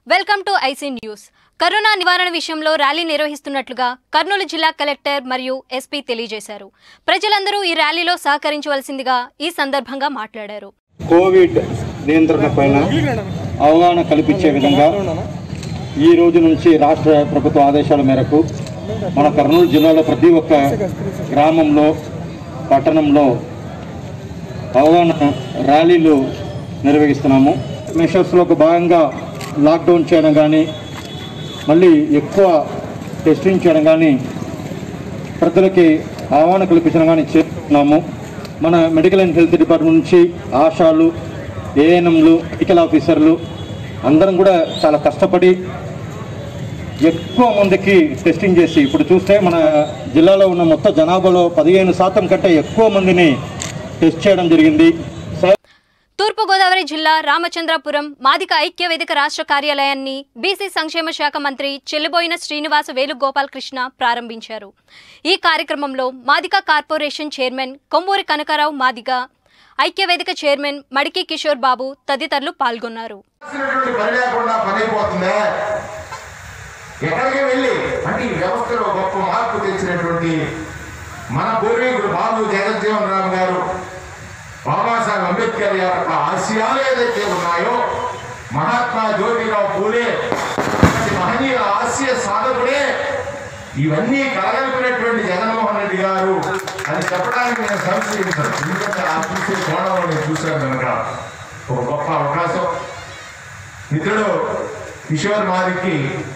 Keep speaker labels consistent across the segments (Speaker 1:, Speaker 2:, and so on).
Speaker 1: welcome to IC news corona నివారణ విషయంలో rally నిర్వహిస్తున్నట్లుగా Kurnool జిల్లా కలెక్టర్ మరియు ఎస్పీ తెలియజేశారు ప్రజలందరూ ఈ ర్యాలీలో సహకరించవలసిందిగా ఈ సందర్భంగా మాట్లాడారు
Speaker 2: కోవిడ్ నియంత్రణ పైన అవగాహన కల్పించే విధంగా ఈ రోజు నుంచి రాష్ట్ర ప్రభుత్వ ఆదేశాల మేరకు మన కర్నూలు జిల్లాలో ప్రతి ఒక్క గ్రామంలో పట్టణంలో అవగాహన ర్యాలీలు నిర్వహిస్తున్నాము మెషర్స్లో భాగంగా లాక్డౌన్ చేయడం కానీ మళ్ళీ ఎక్కువ టెస్టింగ్ చేయడం కానీ ప్రజలకి ఆహ్వాన కల్పించడం కానీ చేస్తున్నాము మన మెడికల్ అండ్ హెల్త్ డిపార్ట్మెంట్ నుంచి ఆశాలు ఏఎన్ఎంలు మెడికల్ ఆఫీసర్లు అందరం కూడా చాలా కష్టపడి ఎక్కువ మందికి టెస్టింగ్ చేసి ఇప్పుడు చూస్తే మన జిల్లాలో ఉన్న మొత్తం జనాభాలో పదిహేను శాతం కంటే ఎక్కువ మందిని టెస్ట్ చేయడం జరిగింది స-
Speaker 1: తూర్పుగోదావరి జిల్లా రామచంద్రపురం మాదిక ఐక్య వేదిక రాష్ట్ర కార్యాలయాన్ని బీసీ సంక్షేమ శాఖ మంత్రి చెల్లిబోయిన శ్రీనివాస వేణుగోపాలకృష్ణ ప్రారంభించారు ఈ కార్యక్రమంలో మాదిక కార్పొరేషన్ చైర్మన్ కొమ్మూరి కనకారావు మాదిగ ఐక్య వేదిక చైర్మన్ మడికి కిషోర్ బాబు తదితరులు పాల్గొన్నారు
Speaker 3: చేసినటువంటి పని లేకుండా పని అయిపోతుందే ఎక్కడికి వెళ్ళి అంటే ఈ వ్యవస్థలో గొప్ప మార్పు తెచ్చినటువంటి మన పూర్వీకుడు బాబు జగజ్జీవన్ రామ్ గారు బాబాసాహెబ్ అంబేద్కర్ యొక్క ఆశయాలు ఏదైతే ఉన్నాయో మహాత్మా జ్యోతిరావు పూలే వంటి మహనీయుల ఆశయ సాధకుడే ఇవన్నీ కలగలిపినటువంటి జగన్మోహన్ రెడ్డి గారు అని చెప్పడానికి నేను సంశయించాను ఎందుకంటే ఆ చూసే కోణంలో నేను చూశాను కనుక ఒక గొప్ప అవకాశం మిత్రుడు కిషోర్ మాదికి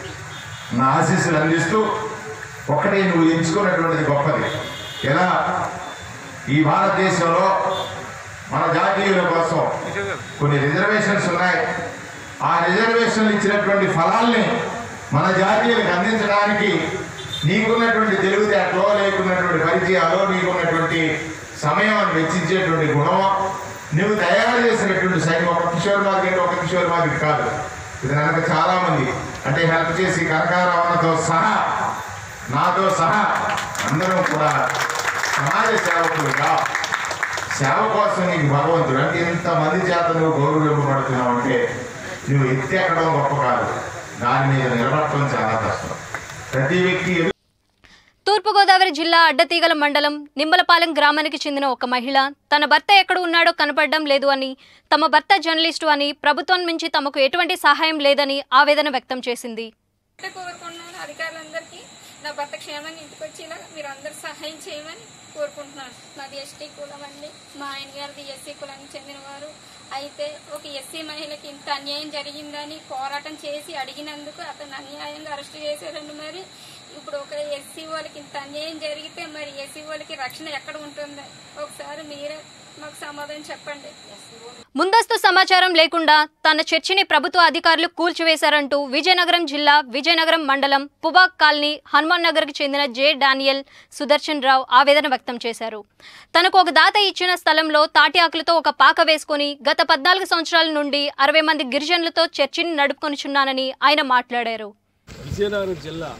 Speaker 3: నా ఆశీస్సులు అందిస్తూ ఒక్కటే నువ్వు ఎంచుకున్నటువంటిది గొప్పది ఎలా ఈ భారతదేశంలో మన జాతీయుల కోసం కొన్ని రిజర్వేషన్స్ ఉన్నాయి ఆ రిజర్వేషన్లు ఇచ్చినటువంటి ఫలాల్ని మన జాతీయులకు అందించడానికి నీకున్నటువంటి తెలివితేటలో లేకున్నటువంటి పరిచయాలు నీకున్నటువంటి సమయాన్ని వెచ్చించేటువంటి గుణం నువ్వు తయారు చేసినటువంటి సైన్ ఒక కిషోర్ మాదిరి అంటే ఒక కిషోర్ మాదిరి కాదు ఇది కనుక చాలా మంది అంటే హెల్ప్ చేసి కనకారావణతో సహా నాతో సహా అందరం కూడా సమాజ సేవకులుగా సేవ కోసం నీకు భగవంతుడు అంటే ఇంతమంది చేత నువ్వు గౌరవింపబడుతున్నావు అంటే నువ్వు ఎత్తి ఎక్కడం గొప్ప కాదు దాని మీద నిలబడటం చాలా కష్టం ప్రతి వ్యక్తి ఎదురు
Speaker 1: తూర్పుగోదావరి జిల్లా అడ్డతీగల మండలం నిమ్మలపాలెం గ్రామానికి చెందిన ఒక మహిళ తన భర్త ఎక్కడ ఉన్నాడో కనపడడం లేదు అని తమ భర్త జర్నలిస్టు అని ప్రభుత్వం నుంచి తమకు ఎటువంటి సహాయం లేదని ఆవేదన వ్యక్తం చేసింది
Speaker 4: ఒకటే కోరుకుంటున్నాను అధికారులందరికీ నా భర్త క్షేమంగా ఇంటికి వచ్చేలా మీరు అందరు సహాయం చేయమని కోరుకుంటున్నాను నాది ఎస్టీ కులం అండి మా ఆయన గారిది ఎస్సీ కులానికి చెందినవారు అయితే ఒక ఎస్సీ మహిళకి ఇంత అన్యాయం జరిగిందని పోరాటం చేసి అడిగినందుకు అతను అన్యాయంగా అరెస్ట్ చేశారండి మరి ఇప్పుడు ఒక ఎస్సీ వాళ్ళకి ఇంత అన్యాయం జరిగితే మరి ఎస్సీ వాళ్ళకి రక్షణ ఎక్కడ ఉంటుంది ఒకసారి మీరే మాకు సమాధానం చెప్పండి
Speaker 1: ముందస్తు సమాచారం లేకుండా తన చర్చిని ప్రభుత్వ అధికారులు కూల్చివేశారంటూ విజయనగరం జిల్లా విజయనగరం మండలం పుబాక్ కాలనీ హనుమాన్ నగర్కి చెందిన జే డానియల్ సుదర్శన్ రావు ఆవేదన వ్యక్తం చేశారు తనకు ఒక దాత ఇచ్చిన స్థలంలో తాటి ఆకులతో ఒక పాక వేసుకుని గత పద్నాలుగు సంవత్సరాల నుండి అరవై మంది గిరిజనులతో చర్చిని నడుపుకొనిచున్నానని ఆయన మాట్లాడారు
Speaker 5: విజయనగరం జిల్లా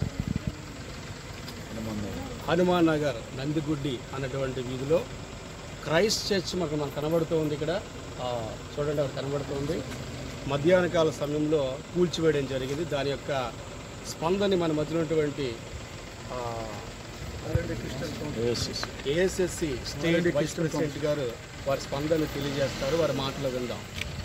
Speaker 5: హనుమాన్ నగర్ నందిగుడ్డి అన్నటువంటి వీధిలో క్రైస్ట్ చర్చ్ మనకు మనకు కనబడుతూ ఉంది ఇక్కడ ఆ, చూడండి అక్కడ కనబడుతుంది మధ్యాహ్న కాల సమయంలో కూల్చివేయడం జరిగింది దాని యొక్క స్పందని మన మధ్య ఉన్నటువంటి ఏఎస్ఎస్సి స్టేట్ వైస్ ప్రెసిడెంట్ గారు వారి స్పందన తెలియజేస్తారు వారి మాటలో విందాం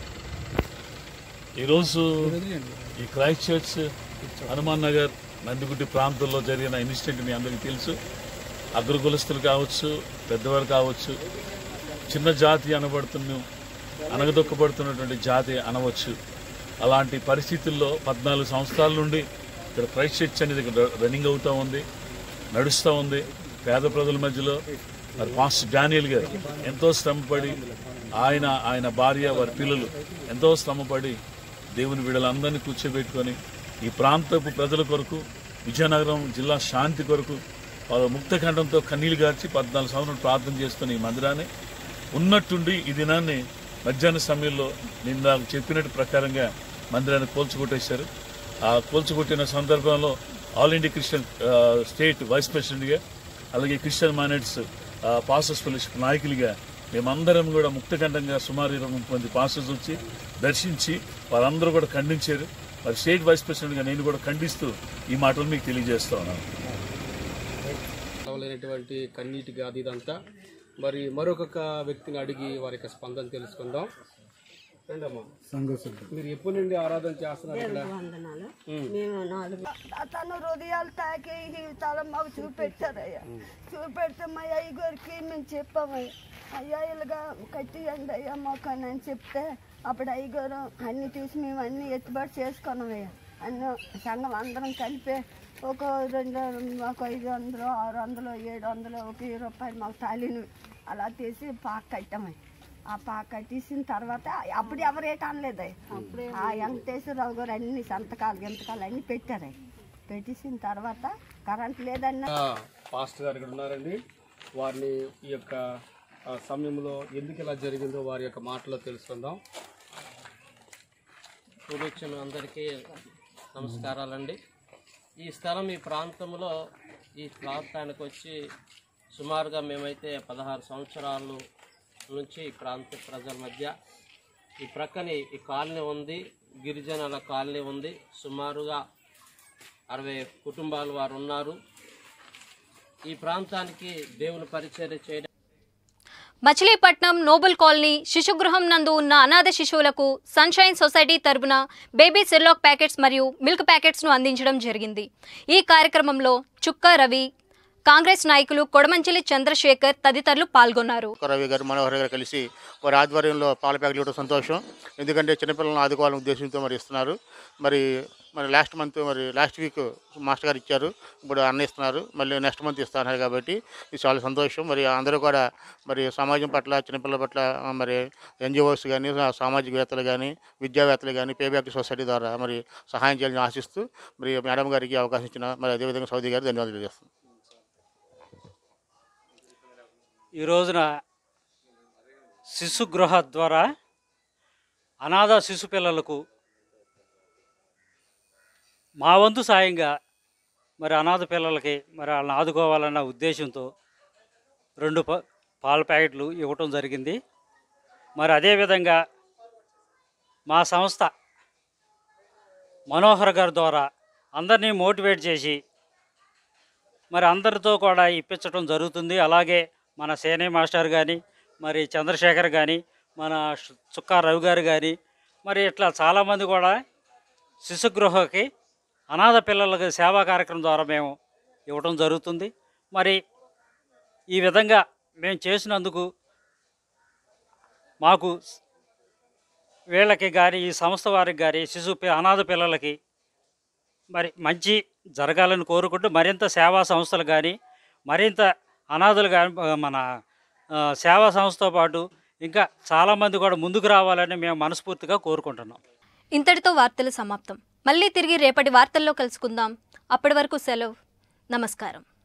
Speaker 6: ఈరోజు ఈ క్రైస్ట్ చర్చ్ హనుమాన్ నగర్ నందిగుడ్డి ప్రాంతంలో జరిగిన ఇన్సిడెంట్ మీ అందరికీ తెలుసు అగ్రకులస్తులు కావచ్చు పెద్దవారు కావచ్చు చిన్న జాతి అనబడుతున్న అనగదొక్కబడుతున్నటువంటి జాతి అనవచ్చు అలాంటి పరిస్థితుల్లో పద్నాలుగు సంవత్సరాల నుండి ఇక్కడ క్రైస్ట్ చర్చ్ అనేది ఇక్కడ రన్నింగ్ అవుతూ ఉంది నడుస్తూ ఉంది పేద ప్రజల మధ్యలో మరి పాస్టర్ డానియల్ గారు ఎంతో శ్రమపడి ఆయన ఆయన భార్య వారి పిల్లలు ఎంతో శ్రమపడి దేవుని వీళ్ళందరినీ కూర్చోబెట్టుకొని ఈ ప్రాంతపు ప్రజల కొరకు విజయనగరం జిల్లా శాంతి కొరకు వాళ్ళ ముక్తఖండంతో కన్నీళ్లు గార్చి పద్నాలుగు సంవత్సరాలు ప్రార్థన చేసుకుని ఈ మందిరాన్ని ఉన్నట్టుండి ఈ దినాన్ని మధ్యాహ్న సమయంలో నేను నాకు చెప్పినట్టు ప్రకారంగా మందిరాన్ని కోల్చుకొట్టేశారు ఆ కోల్చుకొట్టిన సందర్భంలో ఆల్ ఇండియా క్రిస్టియన్ ఆ, స్టేట్ వైస్ ప్రెసిడెంట్గా అలాగే క్రిస్టియన్ మానెట్స్ పాస్టర్స్ ఫెలోషిప్ నాయకులుగా మేమందరం కూడా ముక్తకంఠంగా సుమారు ఇరవై ముప్పై మంది పాస్టర్స్ వచ్చి దర్శించి వారందరూ కూడా ఖండించారు మరి స్టేట్ వైస్ ప్రెసిడెంట్గా నేను కూడా ఖండిస్తూ ఈ మాటలు మీకు తెలియజేస్తా ఉన్నాను
Speaker 5: కావలైనటువంటి కన్నీటి గాది ఇదంతా మరి మరొక వ్యక్తిని అడిగి వారి యొక్క స్పందన తెలుసుకుందాం రండమ్మా మీరు ఎప్పటి నుండి ఆరాధన చేస్తున్నారు ఇక్కడ
Speaker 7: వందనాలు మేము నాలుగు తన హృదయాలు తాకి జీవితాలు మాకు చూపెట్టారయ్యా చూపెడితే మా అయ్యగారికి మేము చెప్పామయ్యా అయ్యా ఇలాగా కట్టియండి అయ్యా మాకు అని అని చెప్తే అప్పుడు అయ్యగారు అన్ని తీసి మేము అన్ని ఎత్తుబాటు చేసుకున్నామయ్యా అన్ని సంఘం అందరం కలిపి ఒక రెండు ఒక ఐదు వందలు ఆరు వందలు ఏడు వందలు ఒక వెయ్యి రూపాయలు మాకు తాళిని అలా తీసి పాక కట్టామయ్యా ఆ పాక తీసిన తర్వాత అప్పుడు ఎవరు ఏట అనలేదు ఆ వెంకటేశ్వరరావు గారు అన్ని సంతకాలు గింతకాలు అన్ని పెట్టారు పెట్టేసిన తర్వాత కరెంట్ లేదన్న
Speaker 5: ఆ, పాస్టర్ గారు ఇక్కడ ఉన్నారండి వారిని ఈ యొక్క ఆ, సమయంలో ఎందుకు ఇలా జరిగిందో వారి యొక్క మాటలో తెలుసుకుందాం
Speaker 8: కూడొచ్చిన అందరికీ నమస్కారాలండి ఈ స్థలం ఈ ప్రాంతంలో ఈ ప్రాంతానికి వచ్చి సుమారుగా మేమైతే పదహారు సంవత్సరాలు నుంచి ఈ ప్రాంత ప్రజల మధ్య ఈ ప్రక్కనే ఈ కాలనీ ఉంది గిరిజనుల కాలనీ ఉంది సుమారుగా అరవై కుటుంబాలు వారు ఉన్నారు ఈ ప్రాంతానికి దేవుని పరిచర్య చేయడం
Speaker 1: మచిలీపట్నం నోబుల్ కాలనీ శిశుగృహం నందు ఉన్న అనాథ శిశువులకు సన్షైన్ సొసైటీ తరపున బేబీ సిర్లాక్ ప్యాకెట్స్ మరియు మిల్క్ ప్యాకెట్స్ను అందించడం జరిగింది ఈ కార్యక్రమంలో చుక్కా రవి కాంగ్రెస్ నాయకులు కొడమంచిలి చంద్రశేఖర్ తదితరులు పాల్గొన్నారు
Speaker 9: రవి గారు మనోహర్ గారు కలిసి వారి ఆధ్వర్యంలో పాల ప్యాకెట్లు ఇవ్వడం సంతోషం ఎందుకంటే చిన్నపిల్లలను ఆదుకోవాలనే ఉద్దేశంతో మరి ఇస్తున్నారు మరి మరి లాస్ట్ మంత్ మరి లాస్ట్ వీక్ మాస్టర్ గారు ఇచ్చారు ఇప్పుడు అన్న ఇస్తున్నారు మళ్ళీ నెక్స్ట్ మంత్ ఇస్తున్నారు కాబట్టి ఇది చాలా సంతోషం మరి అందరూ కూడా మరి సమాజం పట్ల చిన్నపిల్లల పట్ల ఆ, మరి ఎన్జిఓస్ కానీ సామాజికవేత్తలు కానీ విద్యావేత్తలు కానీ పేబ్యాక్ సొసైటీ ద్వారా మరి సహాయం చేయాలని ఆశిస్తూ మరి మేడం గారికి అవకాశం ఇచ్చిన మరి అదేవిధంగా సౌదీ గారు ధన్యవాదాలు తెలియజేస్తున్నాను
Speaker 10: ఈ రోజున శిశుగృహ ద్వారా అనాథ శిశు పిల్లలకు మా వంతు సాయంగా మరి అనాథ పిల్లలకి మరి వాళ్ళని ఆదుకోవాలన్న ఉద్దేశంతో రెండు ప పాల ప్యాకెట్లు ఇవ్వటం జరిగింది మరి అదేవిధంగా మా సంస్థ మనోహర్ గారి ద్వారా అందరినీ మోటివేట్ చేసి మరి అందరితో కూడా ఇప్పించడం జరుగుతుంది అలాగే మన సేనే మాస్టర్ కానీ మరి చంద్రశేఖర్ కానీ మన ష్- చుక్కా రవి గారు కానీ మరి ఇట్లా చాలామంది కూడా శిశుగృహకి అనాథ పిల్లలకు సేవా కార్యక్రమం ద్వారా మేము ఇవ్వడం జరుగుతుంది మరి ఈ విధంగా మేము చేసినందుకు మాకు స్- వీళ్ళకి కానీ ఈ సంస్థ వారికి కానీ శిశు పి- అనాథ పిల్లలకి మరి మంచి జరగాలని కోరుకుంటూ మరింత సేవా సంస్థలు కానీ మరింత అనాథులు కానీ మన ఆ, సేవా సంస్థతో పాటు ఇంకా చాలామంది కూడా ముందుకు రావాలని మేము మనస్ఫూర్తిగా కోరుకుంటున్నాం
Speaker 1: ఇంతటితో వార్తలు సమాప్తం మళ్ళీ తిరిగి రేపటి వార్తల్లో కలుసుకుందాం అప్పటి వరకు సెలవు నమస్కారం